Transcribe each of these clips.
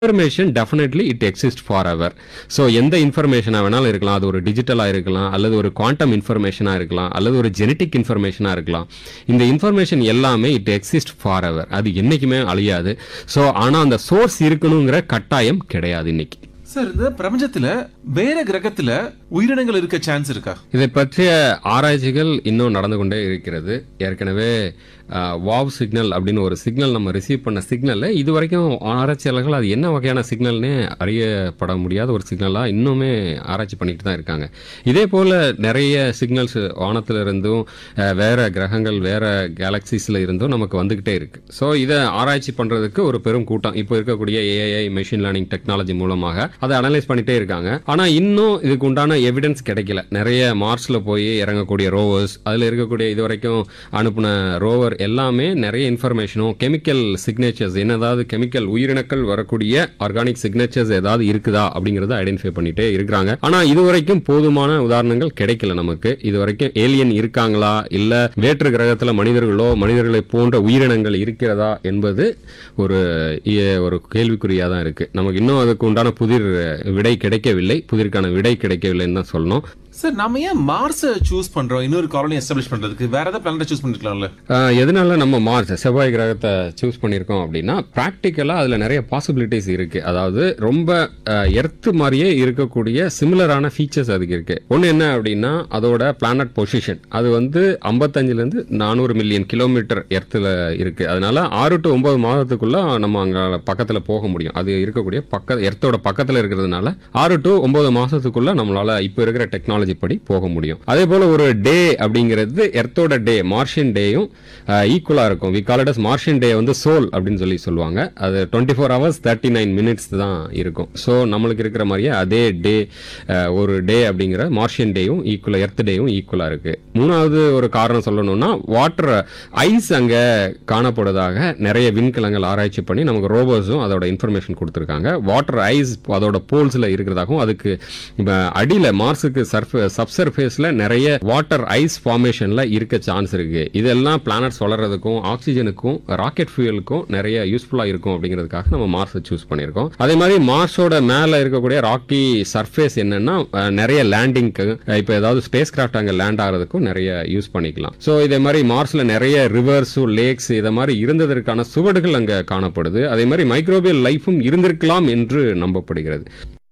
information definitely it exist forever so எந்த இன்ஃபர்மேஷனாக வேணாலும் இருக்கலாம் அது ஒரு டிஜிட்டலாக இருக்கலாம் அல்லது ஒரு குவாண்டம் இன்ஃபர்மேஷனாக இருக்கலாம் அல்லது ஒரு ஜெனட்டிக் இன்ஃபர்மேஷனாக இருக்கலாம் இந்த இன்ஃபர்மேஷன் எல்லாமே இட் எக்ஸிஸ்ட் ஃபார் எவர் அது என்றைக்குமே அழியாது ஸோ ஆனால் அந்த சோர்ஸ் இருக்கணுங்கிற கட்டாயம் கிடையாது இன்னைக்கு சார் இந்த பிரபஞ்சத்துல வேற கிரகத்துல உயிரினங்கள் இருக்க சான்ஸ் இருக்கா இதை பற்றிய ஆராய்ச்சிகள் இன்னும் நடந்து கொண்டே இருக்கிறது ஏற்கனவே வாவ் சிக்னல் அப்படின்னு ஒரு சிக்னல் நம்ம ரிசீவ் பண்ண சிக்னலில் இது வரைக்கும் ஆராய்ச்சியாளர்கள் அது என்ன வகையான சிக்னல்னே அறியப்பட முடியாத ஒரு சிக்னலாக இன்னுமே ஆராய்ச்சி பண்ணிட்டு தான் இருக்காங்க இதே போல் நிறைய சிக்னல்ஸ் வானத்துல இருந்தும் அஹ், வேற கிரகங்கள் வேற கேலக்சிஸில் இருந்தும் நமக்கு வந்துக்கிட்டே இருக்கு ஸோ இதை ஆராய்ச்சி பண்ணுறதுக்கு ஒரு பெரும் கூட்டம் இப்போ இருக்கக்கூடிய ஏஐ மெஷின் லேர்னிங் டெக்னாலஜி மூலமாக அதை அனலைஸ் பண்ணிட்டே இருக்காங்க ஆனால் இன்னும் இதுக்கு உண்டான எவிடன்ஸ் கிடைக்கல நிறைய மார்ஸில் போய் இறங்கக்கூடிய ரோவர்ஸ் அதில் இருக்கக்கூடிய இது வரைக்கும் அனுப்பின ரோவர் எல்லாமே நிறைய இன்ஃபர்மேஷனும் கெமிக்கல் சிக்னேச்சர்ஸ் என்னதாவது கெமிக்கல் உயிரினங்கள் வரக்கூடிய ஆர்கானிக் சிக்னேச்சர்ஸ் ஏதாவது இருக்குதா அப்படிங்கறத ஐடென்டிஃபை பண்ணிட்டே இருக்கிறாங்க ஆனால் இது வரைக்கும் போதுமான உதாரணங்கள் கிடைக்கல நமக்கு இது வரைக்கும் ஏலியன் இருக்காங்களா இல்ல வேற்று கிரகத்துல மனிதர்களோ மனிதர்களை போன்ற உயிரினங்கள் இருக்கிறதா என்பது ஒரு இ- ஒரு கேள்விக்குறியா தான் இருக்கு நமக்கு இன்னும் அதுக்கு உண்டான புதிர் விடை கிடைக்கவில்லை புதிருக்கான விடை கிடைக்கவில்லைன்னு தான் சொல்லணும் சார் நாம ஏன் மார்ஸை சூஸ் பண்றோம் இன்னொரு காலனி எஸ்டாப்ளிஷ் பண்றதுக்கு வேற ஏதாவது பிளானட்டை சூஸ் பண்ணிருக்கலாம்ல ஆஹ் எதனால நம்ம மார்ஸ் செவ்வாய் கிரகத்தை சூஸ் பண்ணியிருக்கோம் அப்படின்னா ப்ராக்டிக்கலாக அதில் நிறைய பாசிபிலிட்டிஸ் இருக்கு அதாவது ரொம்ப எர்த் மாதிரியே இருக்கக்கூடிய சிமிலரான ஃபீச்சர்ஸ் அதுக்கு இருக்கு ஒன்று என்ன அப்படின்னா அதோட பிளானட் பொசிஷன் அது வந்து ஐம்பத்தஞ்சிலேருந்து நானூறு மில்லியன் கிலோமீட்டர் எர்த்தில் இருக்கு அதனால ஆறு டு ஒன்பது மாதத்துக்குள்ள நம்ம அங்கே பக்கத்தில் போக முடியும் அது இருக்கக்கூடிய பக்க எர்த்தோட பக்கத்தில் இருக்கிறதுனால ஆறு டு ஒன்பது மாசத்துக்குள்ள நம்மளால இப்போ இருக்கிற டெக்னாலஜி படி போக முடியும் அதே போல ஒரு டே அப்படிங்கிறது எர்த்தோட டே மார்ஷியன் டேயும் ஈக்குவலா இருக்கும் we call it Martian day வந்து சோல் அப்படின்னு சொல்லி சொல்லுவாங்க அது twenty four hours thirty nine minutes தான் இருக்கும் ஸோ நம்மளுக்கு இருக்கிற மாதிரியே அதே டே ஒரு டே அப்படிங்கிற மார்ஷியன் டேயும் ஈக்குவலா எர்த் டேயும் ஈக்குவலா இருக்கு மூணாவது ஒரு காரணம் சொல்லணும்னா வாட்டர் ஐஸ் அங்க காணப்படுவதாக நிறைய விண்கலங்கள் ஆராய்ச்சி பண்ணி நமக்கு ரோபோஸும் அதோட இன்ஃபர்மேஷன் கொடுத்துருக்காங்க வாட்டர் ஐஸ் அதோட போல்ஸ்ல இருக்கிறதாகவும் அதுக்கு இப்ப அடியில மார்ஸுக்கு சர்ஃப் சப்சர்ஃபேஸ்ல நிறைய வாட்டர் ஐஸ் ஃபார்மேஷன்ல இருக்க சான்ஸ் இருக்கு இதெல்லாம் பிளானட்ஸ் வளர்றதுக்கும் ஆக்சிஜனுக்கும் ராக்கெட் ஃபியூயலுக்கும் நிறைய யூஸ்ஃபுல்லா இருக்கும் அப்படிங்கிறதுக்காக நம்ம மார்ஸை சூஸ் பண்ணியிருக்கோம் அதே மாதிரி மார்ஸோட மேல இருக்கக்கூடிய ராக்கி சர்ஃபேஸ் என்னன்னா அஹ், நிறைய லேண்டிங்க்கு இப்போ ஏதாவது ஸ்பேஸ் கிராஃப்ட் அங்க லேண்ட் ஆகிறதுக்கும் நிறைய யூஸ் பண்ணிக்கலாம் ஸோ இதே மாதிரி மார்ஸ்ல நிறைய ரிவர்ஸும் லேக்ஸ் இதை மாதிரி இருந்ததற்கான சுவடுகள் அங்க காணப்படுது அதே மாதிரி மைக்ரோபியல் லைஃபும் இருந்திருக்கலாம் என்று நம்பப்படுகிறது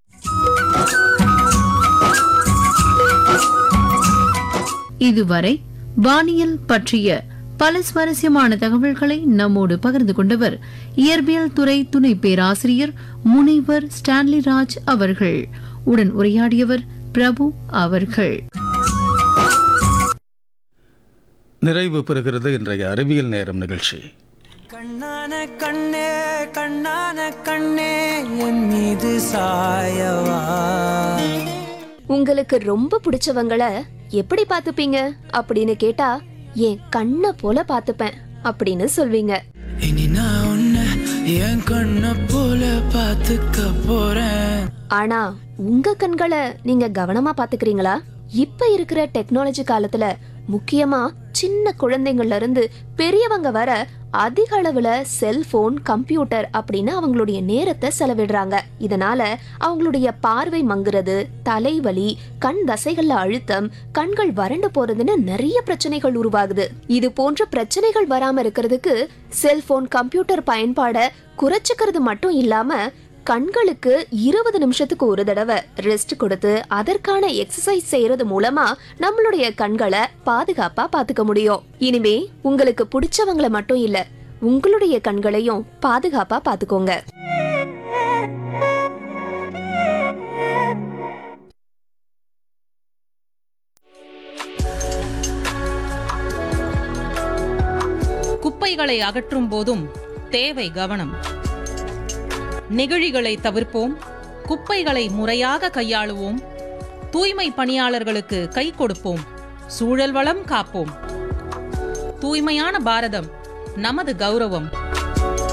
இதுவரை வானியல் பற்றிய பல சுவாரஸ்யமான தகவல்களை நம்மோடு பகிர்ந்து கொண்டவர் இயற்பியல் துறை துணை பேராசிரியர் முனைவர் ஸ்டான்லி ராஜ் அவர்கள் உடன் உரையாடியவர் பிரபு அவர்கள் நிறைவு பெறுகிறது இன்றைய அறிவியல் நேரம் நிகழ்ச்சி கண்ணான கண்ணே கண்ணான கண்ணே என் மீது சாயவா உங்களுக்கு ரொம்ப பிடிச்சவங்கள எப்படி பாத்துப்பீங்க அப்படின்னு கேட்டா என் கண்ணை போல பாத்துப்பேன் அப்படின்னு சொல்வீங்க இனி நான் உன்னை என் கண்ணை போல பார்த்துக்க போறேன் ஆனா உங்க கண்களை நீங்க கவனமா பாத்துக்கிறீங்களா இப்ப இருக்கிற டெக்னாலஜி காலத்துல முக்கியமா சின்ன குழந்தைங்கள்ல இருந்து பெரியவங்க வர அதிக அளவுல செல்போன் கம்ப்யூட்டர் அப்படின்னு அவங்களுடைய நேரத்தை செலவிடுறாங்க இதனால அவங்களுடைய பார்வை மங்குறது தலைவலி கண் தசைகள்ல அழுத்தம் கண்கள் வறண்டு போறதுன்னு நிறைய பிரச்சனைகள் உருவாகுது இது போன்ற பிரச்சனைகள் வராம இருக்கிறதுக்கு செல்போன் கம்ப்யூட்டர் பயன்பாட குறைச்சுக்கிறது மட்டும் இல்லாம கண்களுக்கு இருபது நிமிஷத்துக்கு ஒரு தடவை ரெஸ்ட் கொடுத்து அதற்கான எக்ஸசைஸ் செய்யறது மூலமா நம்மளுடைய கண்களை பாதுகாப்பா பாத்துக்க முடியும் இனிமே உங்களுக்கு பிடிச்சவங்கள மட்டும் இல்ல உங்களுடைய கண்களையும் பாதுகாப்பா பாத்துக்கோங்க குப்பைகளை அகற்றும் போதும் தேவை கவனம் நெகிழிகளை தவிர்ப்போம் குப்பைகளை முறையாக கையாளுவோம் தூய்மை பணியாளர்களுக்கு கை கொடுப்போம் சூழல் வளம் காப்போம் தூய்மையான பாரதம் நமது கௌரவம்